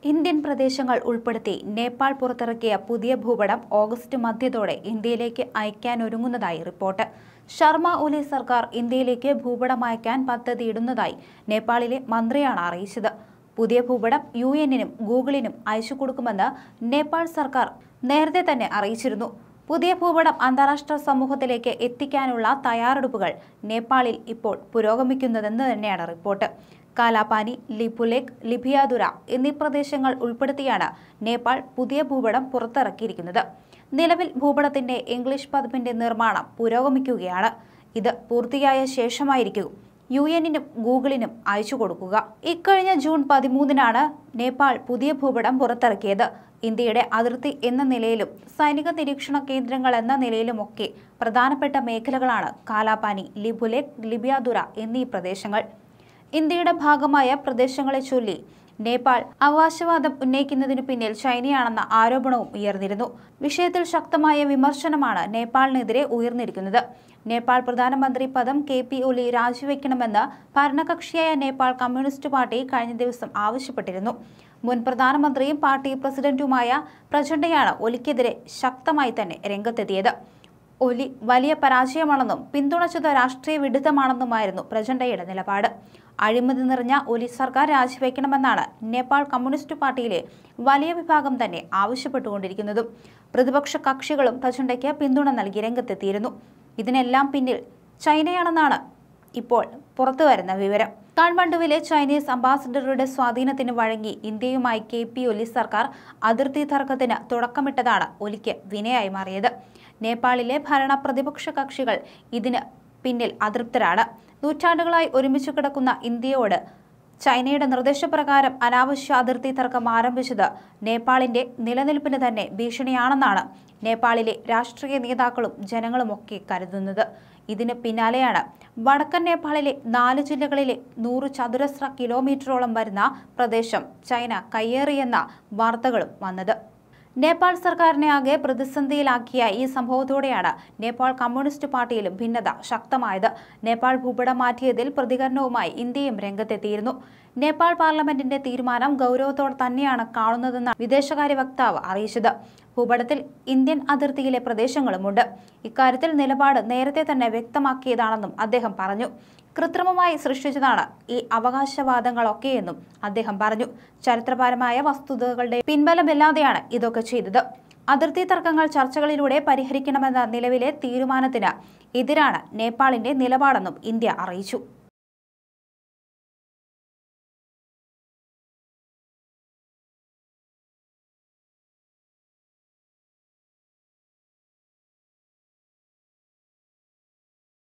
Indian പ്രദേശങ്ങൾ ഉൾപ്പെടുത്തി നേപ്പാൾ പുറത്തിറക്കിയ പുതിയ ഭൂപടം ഓഗസ്റ്റ് മധ്യത്തോടെ ഇന്ത്യയിലേക്ക് അയക്കാനൊരുങ്ങുന്നതായി റിപ്പോർട്ട് ശർമ്മ ഒലി സർക്കാർ ഇന്ത്യയിലേക്ക് ഭൂപടം അയക്കാൻ പദ്ധതിയിടുന്നതായി നേപ്പാളിലെ മന്ത്രിയാണ് അറിയിച്ചത് പുതിയ ഭൂപടം യു എന്നിനും ഗൂഗിളിനും അയച്ചു കൊടുക്കുമെന്ന് നേപ്പാൾ സർക്കാർ നേരത്തെ തന്നെ അറിയിച്ചിരുന്നു പുതിയ ഭൂപടം അന്താരാഷ്ട്ര സമൂഹത്തിലേക്ക് എത്തിക്കാനുള്ള തയ്യാറെടുപ്പുകൾ നേപ്പാളിൽ ഇപ്പോൾ പുരോഗമിക്കുന്നതെന്ന് തന്നെയാണ് റിപ്പോർട്ട് കാലാപാനി ലിപുലേഖ് ലിബിയാതുര എന്നീ പ്രദേശങ്ങൾ ഉൾപ്പെടുത്തിയാണ് നേപ്പാൾ പുതിയ ഭൂപടം പുറത്തിറക്കിയിരിക്കുന്നത് നിലവിൽ ഭൂപടത്തിന്റെ ഇംഗ്ലീഷ് പതിപ്പിന്റെ നിർമ്മാണം പുരോഗമിക്കുകയാണ് ഇത് പൂർത്തിയായ ശേഷമായിരിക്കും യു എന്നിനും ഗൂഗിളിനും അയച്ചു കൊടുക്കുക ഇക്കഴിഞ്ഞ ജൂൺ പതിമൂന്നിനാണ് നേപ്പാൾ പുതിയ ഭൂപടം പുറത്തിറക്കിയത് ഇന്ത്യയുടെ അതിർത്തി എന്ന നിലയിലും സൈനിക നിരീക്ഷണ കേന്ദ്രങ്ങൾ എന്ന നിലയിലുമൊക്കെ പ്രധാനപ്പെട്ട മേഖലകളാണ് കാലാപാനി ലിബുലേഖ് ലിബിയാതുര എന്നീ പ്രദേശങ്ങൾ ഇന്ത്യയുടെ ഭാഗമായ പ്രദേശങ്ങളെ ചൊല്ലി നേപ്പാൾ അവകാശവാദം ഉന്നയിക്കുന്നതിന് പിന്നിൽ ചൈനയാണെന്ന ആരോപണവും ഉയർന്നിരുന്നു വിഷയത്തിൽ ശക്തമായ വിമർശനമാണ് നേപ്പാളിനെതിരെ ഉയർന്നിരിക്കുന്നത് നേപ്പാൾ പ്രധാനമന്ത്രി പദം കെ പി ഒലി രാജിവെക്കണമെന്ന് ഭരണകക്ഷിയായ നേപ്പാൾ കമ്മ്യൂണിസ്റ്റ് പാർട്ടി കഴിഞ്ഞ ദിവസം ആവശ്യപ്പെട്ടിരുന്നു മുൻ പ്രധാനമന്ത്രിയും പാർട്ടി പ്രസിഡന്റുമായ പ്രചണ്ഡയാണ് ഒലിക്കെതിരെ ശക്തമായി തന്നെ രംഗത്തെത്തിയത് ഒലി വലിയ പരാജയമാണെന്നും പിന്തുണച്ചത് രാഷ്ട്രീയ വിഡിതമാണെന്നുമായിരുന്നു പ്രചണ്ഡയുടെ നിലപാട് അഴിമതി നിറഞ്ഞ ഒലി സർക്കാർ രാജിവെക്കണമെന്നാണ് നേപ്പാൾ കമ്മ്യൂണിസ്റ്റ് പാർട്ടിയിലെ വലിയ വിഭാഗം തന്നെ ആവശ്യപ്പെട്ടുകൊണ്ടിരിക്കുന്നതും പ്രതിപക്ഷ കക്ഷികളും പ്രചണ്ഡയ്ക്ക് പിന്തുണ നൽകി രംഗത്തെത്തിയിരുന്നു ഇതിനെല്ലാം പിന്നിൽ ചൈനയാണെന്നാണ് ഇപ്പോൾ പുറത്തുവരുന്ന വിവരം കാഠ്മണ്ഡുവിലെ ചൈനീസ് അംബാസിഡറുടെ സ്വാധീനത്തിന് വഴങ്ങി ഇന്ത്യയുമായി കെ പി ഒലി സർക്കാർ അതിർത്തി തർക്കത്തിന് തുടക്കമിട്ടതാണ് ഒലിക്ക് വിനയായി മാറിയത് നേപ്പാളിലെ ഭരണ പ്രതിപക്ഷ കക്ഷികൾ ഇതിന് പിന്നിൽ അതൃപ്തരാണ് നൂറ്റാണ്ടുകളായി ഒരുമിച്ച് കിടക്കുന്ന ഇന്ത്യയോട് ചൈനയുടെ നിർദ്ദേശപ്രകാരം അനാവശ്യ അതിർത്തി തർക്കം ആരംഭിച്ചത് നേപ്പാളിന്റെ നിലനിൽപ്പിന് തന്നെ ഭീഷണിയാണെന്നാണ് നേപ്പാളിലെ രാഷ്ട്രീയ നേതാക്കളും ജനങ്ങളുമൊക്കെ കരുതുന്നത് ഇതിന് പിന്നാലെയാണ് വടക്കൻ നേപ്പാളിലെ നാല് ജില്ലകളിലെ നൂറ് ചതുരശ്ര കിലോമീറ്ററോളം വരുന്ന പ്രദേശം ചൈന കയ്യേറിയെന്ന വാർത്തകളും വന്നത് നേപ്പാൾ സർക്കാരിനെ ആകെ പ്രതിസന്ധിയിലാക്കിയ ഈ സംഭവത്തോടെയാണ് നേപ്പാൾ കമ്മ്യൂണിസ്റ്റ് പാർട്ടിയിലും ഭിന്നത ശക്തമായത് നേപ്പാൾ ഭൂപടം മാറ്റിയതിൽ പ്രതികരണവുമായി ഇന്ത്യയും രംഗത്തെത്തിയിരുന്നു നേപ്പാൾ പാർലമെന്റിന്റെ തീരുമാനം ഗൗരവത്തോടെ തന്നെയാണ് കാണുന്നതെന്ന് വിദേശകാര്യ വക്താവ് അറിയിച്ചത് ഭൂപടത്തിൽ ഇന്ത്യൻ അതിർത്തിയിലെ പ്രദേശങ്ങളുമുണ്ട് ഇക്കാര്യത്തിൽ നിലപാട് നേരത്തെ തന്നെ വ്യക്തമാക്കിയതാണെന്നും അദ്ദേഹം പറഞ്ഞു കൃത്രിമമായി സൃഷ്ടിച്ചതാണ് ഈ അവകാശവാദങ്ങളൊക്കെയെന്നും അദ്ദേഹം പറഞ്ഞു ചരിത്രപരമായ വസ്തുതകളുടെ പിൻബലമില്ലാതെയാണ് ഇതൊക്കെ ചെയ്തത് അതിർത്തി തർക്കങ്ങൾ ചർച്ചകളിലൂടെ പരിഹരിക്കണമെന്ന നിലവിലെ തീരുമാനത്തിന് എതിരാണ് നേപ്പാളിന്റെ നിലപാടെന്നും ഇന്ത്യ അറിയിച്ചു